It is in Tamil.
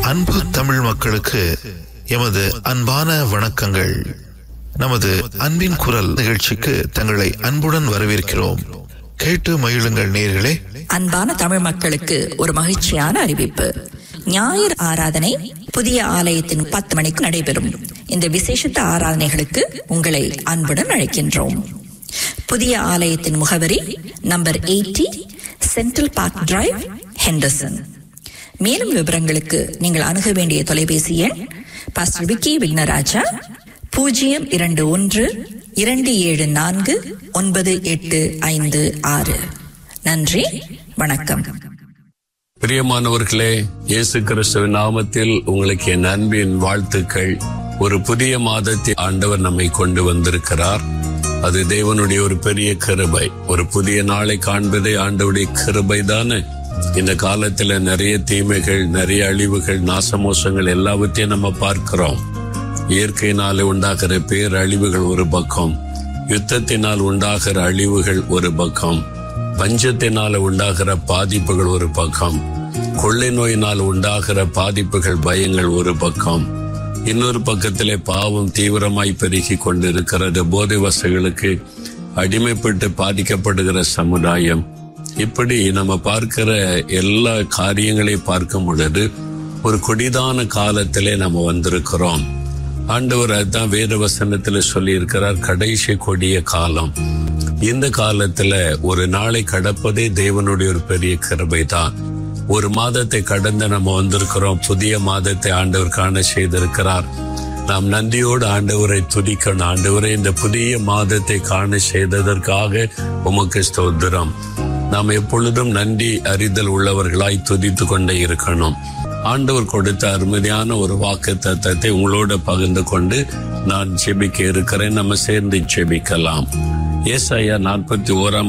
அன்பு தமிழ் மக்களுக்கு எமது அன்பான வணக்கங்கள் நமது அன்பின் குரல் நிகழ்ச்சிக்கு தங்களை அன்புடன் வரவேற்கிறோம் கேட்டு மகிழுங்கள் நேர்களே அன்பான தமிழ் மக்களுக்கு ஒரு மகிழ்ச்சியான அறிவிப்பு ஞாயிறு ஆராதனை புதிய ஆலயத்தின் பத்து மணிக்கு நடைபெறும் இந்த விசேஷத்த ஆராதனைகளுக்கு உங்களை அன்புடன் அழைக்கின்றோம் புதிய ஆலயத்தின் முகவரி number eighty central park drive Henderson மேலும் விவரங்களுக்கு நீங்கள் அணுக வேண்டிய தொலைபேசி எண் பாஸ்டர் விக்கி விக்னராஜா பூஜ்ஜியம் இரண்டு ஒன்று இரண்டு ஏழு நான்கு ஒன்பது எட்டு ஐந்து ஆறு நன்றி வணக்கம் பிரியமானவர்களே இயேசு கிறிஸ்துவின் நாமத்தில் உங்களுக்கு என் அன்பின் வாழ்த்துக்கள் ஒரு புதிய மாதத்தை ஆண்டவர் நம்மை கொண்டு வந்திருக்கிறார் அது தேவனுடைய ஒரு பெரிய கிருபை ஒரு புதிய நாளை காண்பதே ஆண்டவருடைய கிருபை தானே இந்த காலத்துல நிறைய தீமைகள் நிறைய அழிவுகள் நாசமோசங்கள் எல்லாவற்றையும் நம்ம பார்க்கிறோம் இயற்கையினாலே உண்டாகிற பேரழிவுகள் ஒரு பக்கம் யுத்தத்தினால் உண்டாகிற அழிவுகள் ஒரு பக்கம் பஞ்சத்தினால உண்டாகிற பாதிப்புகள் ஒரு பக்கம் கொள்ளை நோயினால் உண்டாகிற பாதிப்புகள் பயங்கள் ஒரு பக்கம் இன்னொரு பக்கத்திலே பாவம் தீவிரமாய் பெருகி கொண்டிருக்கிறது போதை வசங்களுக்கு அடிமைப்பட்டு பாதிக்கப்படுகிற சமுதாயம் இப்படி நம்ம பார்க்கிற எல்லா காரியங்களையும் பார்க்கும் பொழுது ஒரு கொடிதான காலத்திலே நம்ம வந்திருக்கிறோம் ஆண்டவர் அதுதான் வேத வசனத்துல சொல்லி இருக்கிறார் கடைசி கொடிய காலம் இந்த காலத்துல ஒரு நாளை கடப்பதே தேவனுடைய ஒரு பெரிய கிருபை தான் ஒரு மாதத்தை கடந்து நம்ம வந்திருக்கிறோம் புதிய மாதத்தை ஆண்டவர் காண செய்திருக்கிறார் நாம் நன்றியோடு ஆண்டவரை துதிக்கணும் ஆண்டவரை இந்த புதிய மாதத்தை காண செய்ததற்காக உமக்கு ஸ்தோத்திரம் நாம் எப்பொழுதும் நன்றி அறிதல் உள்ளவர்களாய் துதித்து கொண்டே இருக்கணும் ஆண்டவர் கொடுத்த அருமையான ஒரு வாக்கு தத்தத்தை உங்களோட பகிர்ந்து கொண்டு நான் ஜெபிக்க இருக்கிறேன் நம்ம சேர்ந்து ஜெபிக்கலாம் ஏசாயா நாற்பத்தி ஓராம்